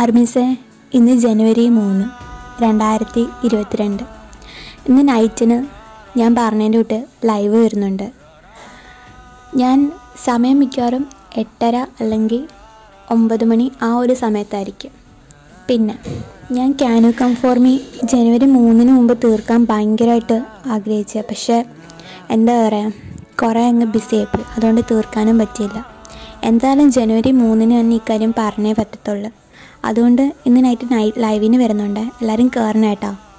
ആർമിസെ ഇന്ന് ജനുവരി മൂന്ന് രണ്ടായിരത്തി ഇരുപത്തിരണ്ട് ഇന്ന് നൈറ്റിന് ഞാൻ പറഞ്ഞതിൻ്റെ തൊട്ട് ലൈവ് വരുന്നുണ്ട് ഞാൻ സമയം മിക്കവാറും എട്ടര അല്ലെങ്കിൽ ഒമ്പത് മണി ആ ഒരു സമയത്തായിരിക്കും പിന്നെ ഞാൻ ക്യാനു കംഫോർമി ജനുവരി മൂന്നിന് മുമ്പ് തീർക്കാൻ ഭയങ്കരമായിട്ട് ആഗ്രഹിച്ച പക്ഷേ എന്താ പറയുക കുറേ അങ്ങ് ബിസി ആയിപ്പോയി അതുകൊണ്ട് തീർക്കാനും പറ്റിയില്ല എന്തായാലും ജനുവരി മൂന്നിന് തന്നെ ഇക്കാര്യം പറഞ്ഞേ പറ്റത്തുള്ളൂ അതുകൊണ്ട് ഇന്ന് നൈറ്റ് നൈറ്റ് ലൈവിന് വരുന്നുണ്ട് എല്ലാവരും കയറണം കേട്ടോ